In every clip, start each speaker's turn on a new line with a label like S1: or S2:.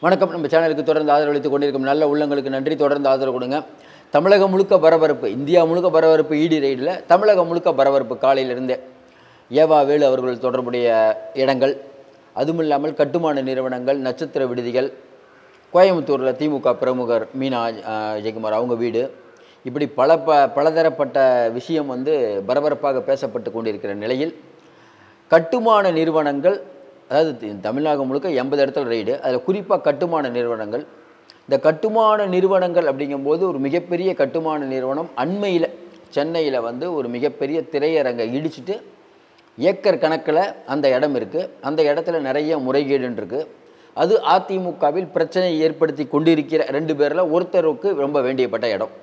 S1: வணக்கம் நம்ம சேனலுக்கு தொடர்ந்து ஆதரவளித்து கொண்டிருக்கும் நல்ல உள்ளங்களுக்கு நன்றி தொடர்ந்து ஆதரவு கொடுங்க தமிழகம் முழுக்க பரபரப்பு இந்தியா முழுக்க பரபரப்பு இடி ரைடில் தமிழகம் முழுக்க பரபரப்பு காலையிலிருந்தே ஏவா வேலு அவர்கள் தொடர்புடைய இடங்கள் அதுவும் இல்லாமல் கட்டுமான நிறுவனங்கள் நட்சத்திர விடுதிகள் கோயம்புத்தூரில் திமுக பிரமுகர் மீனா அஹ், ஜெயக்குமார் அவங்க வீடு இப்படி பல ப பலதரப்பட்ட விஷயம் வந்து பரபரப்பாக பேசப்பட்டு கொண்டிருக்கிற நிலையில் கட்டுமான நிறுவனங்கள் அதாவது தி- தமிழ்நாடு முழுக்க எண்பது இடத்துல ரைடு அதில் குறிப்பாக கட்டுமான நிறுவனங்கள் இந்த கட்டுமான நிறுவனங்கள் அப்படிங்கும்போது ஒரு மிகப்பெரிய கட்டுமான நிறுவனம் அண்மையில் சென்னையில் வந்து ஒரு மிகப்பெரிய திரையரங்கை இடிச்சிட்டு ஏக்கர் கணக்கில் அந்த இடம் இருக்குது அந்த இடத்துல நிறைய முறைகேடுன்னு இருக்குது அது அதிமுகவில் பிரச்சனை ஏற்படுத்தி கொண்டிருக்கிற ரெண்டு பேரில் ஒருத்தருக்கு ரொம்ப வேண்டியப்பட்ட இடம்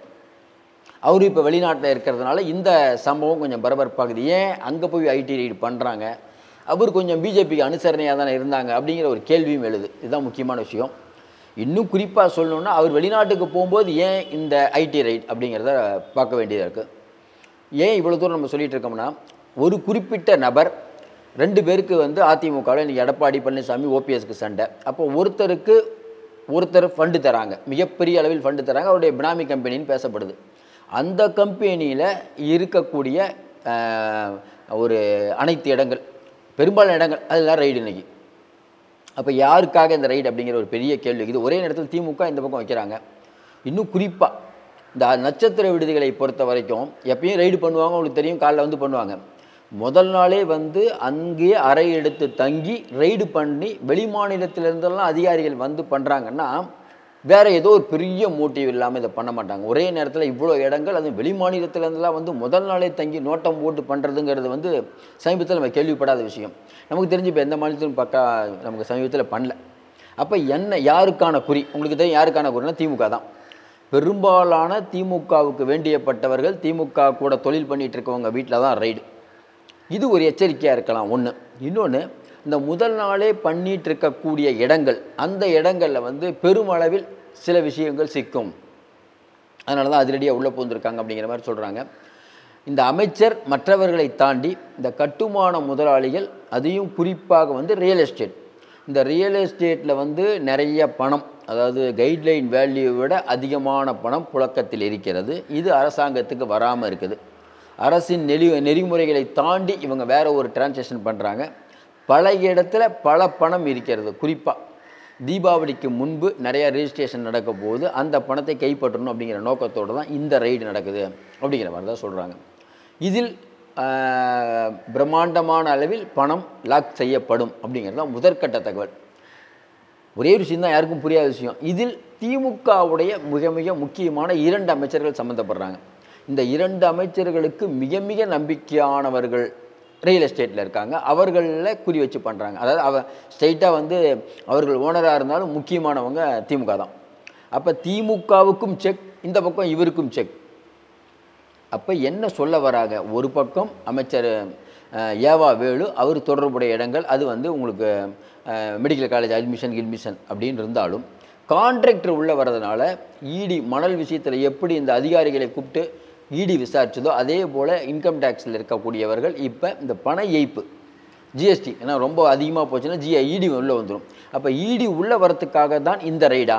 S1: அவர் இப்போ வெளிநாட்டில் இருக்கிறதுனால இந்த சம்பவம் கொஞ்சம் பரபரப்பாகுது ஏன் அங்கே போய் ஐடி ரைடு பண்ணுறாங்க அவர் கொஞ்சம் பிஜேபிக்கு அனுசரணையாக தானே இருந்தாங்க அப்படிங்கிற ஒரு கேள்வியும் எழுது இதுதான் முக்கியமான விஷயம் இன்னும் குறிப்பாக சொல்லணுன்னா அவர் வெளிநாட்டுக்கு போகும்போது ஏன் இந்த ஐடி ரைட் அப்படிங்கிறத பார்க்க வேண்டியதாக இருக்குது ஏன் இவ்வளோ தூரம் நம்ம சொல்லிட்டு இருக்கோம்னா ஒரு குறிப்பிட்ட நபர் ரெண்டு பேருக்கு வந்து அதிமுகவில் இன்றைக்கி எடப்பாடி பழனிசாமி ஓபிஎஸ்க்கு சண்டை அப்போ ஒருத்தருக்கு ஒருத்தர் ஃபண்டு தராங்க மிகப்பெரிய அளவில் ஃபண்டு தராங்க அவருடைய பினாமி கம்பெனின்னு பேசப்படுது அந்த கம்பெனியில் இருக்கக்கூடிய ஆஹ், ஒரு அனைத்து இடங்கள் பெரும்பாலான இடங்கள் அதெல்லாம் ரைடு இன்னைக்கு அப்போ யாருக்காக இந்த ரைடு அப்படிங்கிற ஒரு பெரிய கேள்வி இது ஒரே நேரத்தில் திமுக இந்த பக்கம் வைக்கிறாங்க இன்னும் குறிப்பாக இந்த நட்சத்திர விடுதிகளை பொறுத்த வரைக்கும் எப்பயும் ரைடு பண்ணுவாங்க உங்களுக்கு தெரியும் காலைல வந்து பண்ணுவாங்க முதல் நாளே வந்து அங்கேயே அறை எடுத்து தங்கி ரைடு பண்ணி வெளி மாநிலத்திலிருந்தெல்லாம் அதிகாரிகள் வந்து பண்ணுறாங்கன்னா வேற ஏதோ ஒரு பெரிய மோட்டிவ் இல்லாமல் இதை பண்ண மாட்டாங்க ஒரே நேரத்தில் இவ்வளோ இடங்கள் அதுவும் வெளி மாநிலத்திலேருந்துலாம் வந்து முதல் நாளே தங்கி நோட்டம் போட்டு பண்ணுறதுங்கிறது வந்து சமீபத்தில் நம்ம கேள்விப்படாத விஷயம் நமக்கு தெரிஞ்சு இப்போ எந்த மாநிலத்திலும் பக்கா நமக்கு சமீபத்தில் பண்ணல அப்போ என்ன யாருக்கான குறி உங்களுக்கு தெரியும் யாருக்கான குறினா திமுக தான் பெரும்பாலான திமுகவுக்கு வேண்டியப்பட்டவர்கள் திமுக கூட தொழில் பண்ணிட்டு இருக்கவங்க வீட்டில் தான் ரைடு இது ஒரு எச்சரிக்கையாக இருக்கலாம் ஒன்று இன்னொன்று இந்த முதல் நாளே பண்ணிட்டு இருக்கக்கூடிய இடங்கள் அந்த இடங்களில் வந்து பெருமளவில் சில விஷயங்கள் சிக்கும் அதனால தான் அதிரடியாக உள்ளே பூந்திருக்காங்க அப்படிங்கிற மாதிரி சொல்கிறாங்க இந்த அமைச்சர் மற்றவர்களை தாண்டி இந்த கட்டுமான முதலாளிகள் அதையும் குறிப்பாக வந்து ரியல் எஸ்டேட் இந்த ரியல் எஸ்டேட்டில் வந்து நிறைய பணம் அதாவது கைட்லைன் வேல்யூவை விட அதிகமான பணம் புழக்கத்தில் இருக்கிறது இது அரசாங்கத்துக்கு வராமல் இருக்குது அரசின் நெறி நெறிமுறைகளை தாண்டி இவங்க வேற ஒரு டிரான்சாக்ஷன் பண்ணுறாங்க பல இடத்துல பல பணம் இருக்கிறது குறிப்பாக தீபாவளிக்கு முன்பு நிறைய ரெஜிஸ்ட்ரேஷன் நடக்க போது அந்த பணத்தை கைப்பற்றணும் அப்படிங்கிற நோக்கத்தோடு தான் இந்த ரைடு நடக்குது அப்படிங்கிற மாதிரி தான் சொல்கிறாங்க இதில் ஆஹ், பிரம்மாண்டமான அளவில் பணம் லாக் செய்யப்படும் அப்படிங்கிறது தான் முதற்கட்ட தகவல் ஒரே ஒரு விஷயம் தான் யாருக்கும் புரியாத விஷயம் இதில் திமுகவுடைய மிக மிக முக்கியமான இரண்டு அமைச்சர்கள் சம்மந்தப்படுறாங்க இந்த இரண்டு அமைச்சர்களுக்கு மிக மிக நம்பிக்கையானவர்கள் ரியல் எஸ்டேட்டில் இருக்காங்க அவர்களில் குறி வச்சு பண்ணுறாங்க அதாவது அவ ஸ்ட்ரைட்டாக வந்து அவர்கள் ஓனராக இருந்தாலும் முக்கியமானவங்க திமுக தான் அப்போ திமுகவுக்கும் செக் இந்த பக்கம் இவருக்கும் செக் அப்போ என்ன சொல்ல வராங்க ஒரு பக்கம் அமைச்சர் அஹ், ஏவா வேலு அவர் தொடர்புடைய இடங்கள் அது வந்து உங்களுக்கு மெடிக்கல் காலேஜ் அட்மிஷன் கிட்மிஷன் அப்படின்னு இருந்தாலும் கான்ட்ராக்டர் உள்ளே வர்றதுனால இடி மணல் விஷயத்தில் எப்படி இந்த அதிகாரிகளை கூப்பிட்டு இடி விசாரிச்சதோ அதே போல் இன்கம் டேக்ஸில் இருக்கக்கூடியவர்கள் இப்போ இந்த பண ஏய்ப்பு ஜிஎஸ்டி ஏன்னா ரொம்ப அதிகமாக போச்சுன்னா ஜி இடி உள்ளே வந்துடும் அப்போ இடி உள்ளே வரத்துக்காக தான் இந்த ரைடா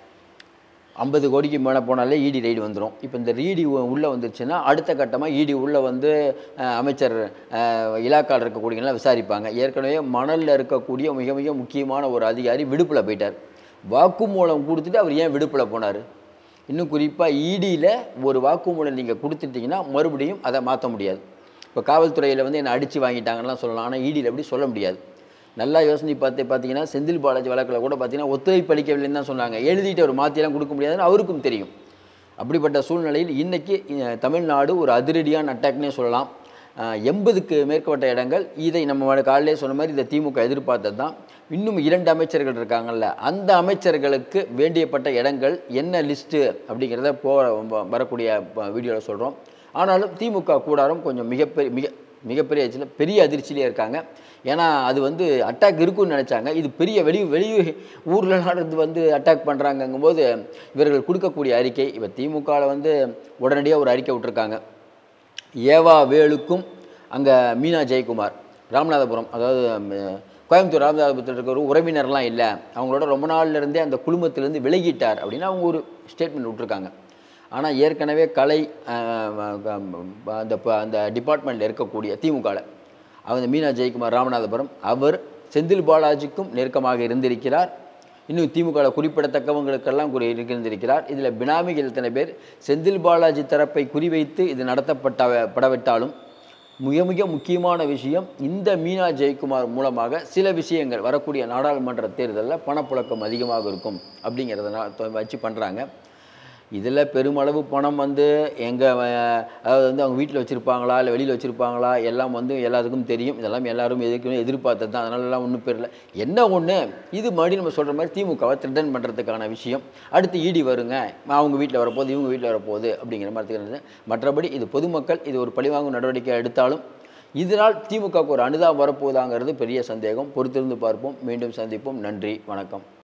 S1: ஐம்பது கோடிக்கு மேலே போனாலே இடி ரைடு வந்துடும் இப்போ இந்த ரீடி உள்ளே வந்துருச்சுன்னா அடுத்த கட்டமாக இடி உள்ளே வந்து அஹ், அமைச்சர் அஹ், இலாக்காவில் இருக்கக்கூடியவங்களாம் விசாரிப்பாங்க ஏற்கனவே மணலில் இருக்கக்கூடிய மிக மிக முக்கியமான ஒரு அதிகாரி விடுப்பில் போயிட்டார் வாக்குமூலம் கொடுத்துட்டு அவர் ஏன் விடுப்பில் போனார் இன்னும் குறிப்பாக இடியில் ஒரு வாக்குமூலம் நீங்கள் கொடுத்துட்டீங்கன்னா மறுபடியும் அதை மாற்ற முடியாது இப்போ காவல்துறையில் வந்து என்னை அடித்து வாங்கிட்டாங்கலாம் சொல்லலாம் ஆனால் இடியில் அப்படி சொல்ல முடியாது நல்லா யோசனை பார்த்து பார்த்தீங்கன்னா செந்தில் பாலாஜி வழக்கில் கூட பார்த்தீங்கன்னா ஒத்துழைப்பு அளிக்கவில்லைன்னு தான் சொன்னாங்க எழுதிட்டு அவர் மாற்றியெல்லாம் கொடுக்க முடியாதுன்னு அவருக்கும் தெரியும் அப்படிப்பட்ட சூழ்நிலையில் இன்றைக்கி தமிழ்நாடு ஒரு அதிரடியான அட்டாக்னே சொல்லலாம் எண்பதுக்கு மேற்பட்ட இடங்கள் இதை நம்ம காலையிலே சொன்ன மாதிரி இந்த திமுக எதிர்பார்த்தது தான் இன்னும் இரண்டு அமைச்சர்கள் இருக்காங்கல்ல அந்த அமைச்சர்களுக்கு வேண்டியப்பட்ட இடங்கள் என்ன லிஸ்ட்டு அப்படிங்கிறத போ வரக்கூடிய வீடியோவில் சொல்கிறோம் ஆனாலும் திமுக கூடாரம் கொஞ்சம் மிகப்பெரிய மிக மிகப்பெரிய அதிர்ச்சியில் பெரிய அதிர்ச்சியிலே இருக்காங்க ஏன்னா அது வந்து அட்டாக் இருக்குன்னு நினச்சாங்க இது பெரிய வெளி வெளி ஊரில் இருந்து வந்து அட்டாக் பண்ணுறாங்கங்கும்போது இவர்கள் கொடுக்கக்கூடிய அறிக்கை இப்போ திமுகவில் வந்து உடனடியாக ஒரு அறிக்கை விட்டுருக்காங்க ஏவா வேலுக்கும் அங்கே மீனா ஜெயக்குமார் ராமநாதபுரம் அதாவது ம், கோயம்புத்தூர் ராமதாபுரத்தில் இருக்கிற ஒரு உறவினர்லாம் இல்லை அவங்களோட ரொம்ப நாள்ல இருந்தே அந்த குழுமத்திலேருந்து விலகிட்டார் அப்படின்னு அவங்க ஒரு ஸ்டேட்மெண்ட் விட்டுருக்காங்க ஆனால் ஏற்கனவே கலை அஹ், அந்த ப- அந்த டிபார்ட்மெண்ட்டில் இருக்கக்கூடிய திமுகவில் அவங்க மீனா ஜெயக்குமார் ராமநாதபுரம் அவர் செந்தில் பாலாஜிக்கும் நெருக்கமாக இருந்திருக்கிறார் இன்னும் திமுகவில் குறிப்பிடத்தக்கவங்களுக்கெல்லாம் குறி இருந்திருக்கிறார் இதில் பினாமிகள் இத்தனை பேர் செந்தில் பாலாஜி தரப்பை குறிவைத்து இது நடத்தப்பட்ட படவிட்டாலும் மிக மிக முக்கியமான விஷயம் இந்த மீனா ஜெயக்குமார் மூலமாக சில விஷயங்கள் வரக்கூடிய நாடாளுமன்ற தேர்தலில் பணப்புழக்கம் அதிகமாக இருக்கும் அப்படிங்கிறத வச்சு பண்ணுறாங்க இதில் பெருமளவு பணம் வந்து எங்கே அதாவது வந்து அவங்க வீட்டில் வச்சுருப்பாங்களா இல்லை வெளியில் வச்சுருப்பாங்களா எல்லாம் வந்து எல்லாத்துக்கும் தெரியும் இதெல்லாம் எல்லாரும் எதிர்க்கணும் எதிர்பார்த்தது தான் அதனாலலாம் ஒன்றும் பெறல என்ன ஒன்று இது மறுபடியும் நம்ம சொல்கிற மாதிரி திமுகவை த்ரெட்டன் பண்ணுறதுக்கான விஷயம் அடுத்து இடி வருங்க அவங்க வீட்டில் வரப்போகுது இவங்க வீட்டில் வரப்போகுது அப்படிங்கிற மாதிரி தெரியுது மற்றபடி இது பொதுமக்கள் இது ஒரு பழிவாங்கும் நடவடிக்கை எடுத்தாலும் இதனால் திமுகவுக்கு ஒரு அனுதாபம் வரப்போகுதாங்கிறது பெரிய சந்தேகம் பொறுத்திருந்து பார்ப்போம் மீண்டும் சந்திப்போம் நன்றி வணக்கம்